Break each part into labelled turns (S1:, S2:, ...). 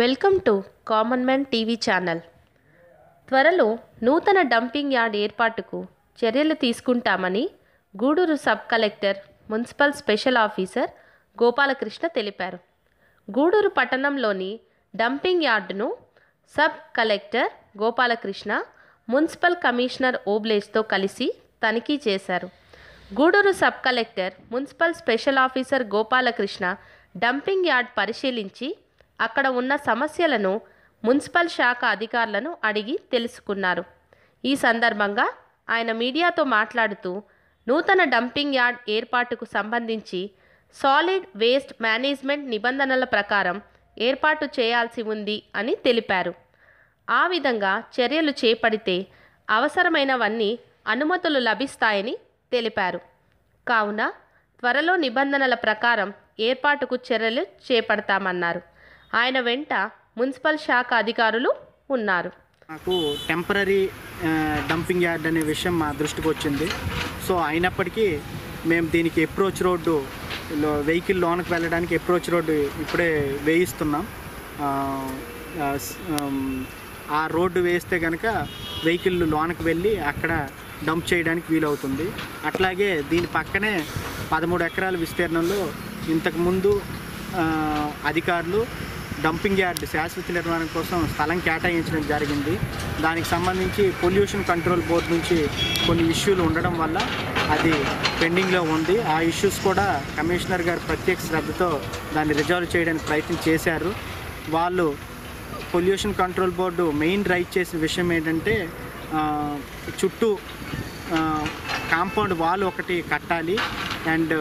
S1: welcome to common man TV channel త్వరలో నూతన dumping yard ఏర్పాటుకు చర్యలు తీసుకుంటామని Gudur sub collector municipal special officer Gopalakrishna తెలిపారు గూడూరు పట్టణంలోని డంపింగ్ యార్డును sub collector Gopalakrishna municipal commissioner ఓబ్లేస్తో కలిసి తనిఖీ చేశారు Gudur sub collector municipal special officer Gopalakrishna dumping yard పరిశీలించి అక్కడ ఉన్న సమస్యలను మున్సిపల్ శాఖ అధికారులను అడిగి తెలుసుకున్నారు ఈ సందర్భంగా ఆయన మీడియాతో మాట్లాడుతూ నూతన డంపింగ్ యార్డ్ ఏర్పాటుకు సంబంధించి సాలిడ్ వేస్ట్ మేనేజ్మెంట్ నిబంధనల ప్రకారం ఏర్పాటు చేయాల్సి ఉంది అని తెలిపారు ఆ విధంగా చర్యలు చేపడితే అవసరమైనవన్నీ అనుమతులు లభిస్తాయని తెలిపారు కావున త్వరలో నిబంధనల ప్రకారం ఏర్పాటుకు చర్యలు చేపడతామన్నారు ఆయన వెంట మున్సిపల్ శాఖ అధికారులు ఉన్నారు
S2: మాకు టెంపరీ డంపింగ్ యార్డ్ అనే విషయం మా దృష్టికి వచ్చింది సో అయినప్పటికీ మేము దీనికి అప్రోచ్ రోడ్డు లో- వెహికల్ లోనికి వెళ్ళడానికి అప్రోచ్ రోడ్డు ఇప్పుడే వేయిస్తున్నాం ఆ, ఆ, స్- ఆమ్, ఆ రోడ్డు వేస్తే కనుక వెహికల్ లోనికి వెళ్ళి అక్కడ డంప్ చేయడానికి వీలవుతుంది అట్లాగే దీని పక్కనే పదమూడు ఎకరాల విస్తీర్ణంలో ఇంతకుముందు ఆ, అధికారులు డంపింగ్ యార్డ్ శాశ్వత నిర్మాణం కోసం స్థలం కేటాయించడం జరిగింది దానికి సంబంధించి పొల్యూషన్ కంట్రోల్ బోర్డు నుంచి కొన్ని ఇష్యూలు ఉండడం వల్ల అది పెండింగ్లో ఉంది ఆ ఇష్యూస్ కూడా కమిషనర్ గారు ప్రత్యేక శ్రద్ధతో దాన్ని రిజాల్వ్ చేయడానికి ప్రయత్నం చేశారు వాళ్ళు pollution control board main right చేసిన విషయం ఏంటంటే ఆ, చుట్టూ కాంపౌండ్ వాల్ ఒకటి కట్టాలి అండ్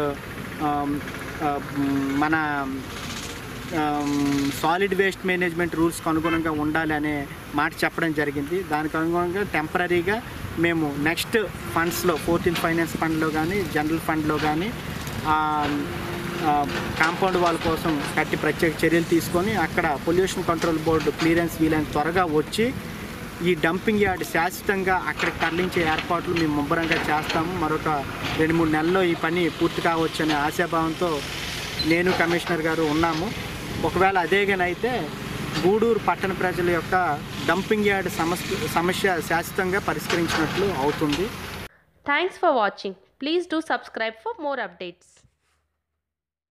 S2: మన సాలిడ్ వేస్ట్ మేనేజ్మెంట్ రూల్స్కి అనుగుణంగా ఉండాలి అనే మాట చెప్పడం జరిగింది దానికి అనుగుణంగా టెంపరీగా మేము నెక్స్ట్ ఫండ్స్లో ఫోర్టీన్ ఫైనాన్స్ ఫండ్లో కానీ జనరల్ ఫండ్లో కానీ కాంపౌండ్ వాల్ కోసం కట్టి ప్రత్యేక చర్యలు తీసుకొని అక్కడ పొల్యూషన్ కంట్రోల్ బోర్డు క్లియరెన్స్ వీలైన త్వరగా వచ్చి ఈ డంపింగ్ యార్డ్ శాశ్వతంగా అక్కడికి తరలించే ఏర్పాట్లు మేము ముమ్మరంగా చేస్తాము మరొక రెండు మూడు నెలల్లో ఈ పని పూర్తి కావచ్చు అనే ఆశాభావంతో నేను కమిషనర్ గారు ఉన్నాము ఒకవేళ అదేగానైతే గూడూరు పట్టణ ప్రజల యొక్క డంపింగ్ యార్డ్ సమస్య సమస్య శాశ్వతంగా పరిష్కరించినట్లు అవుతుంది
S1: thanks for watching please do subscribe for more updates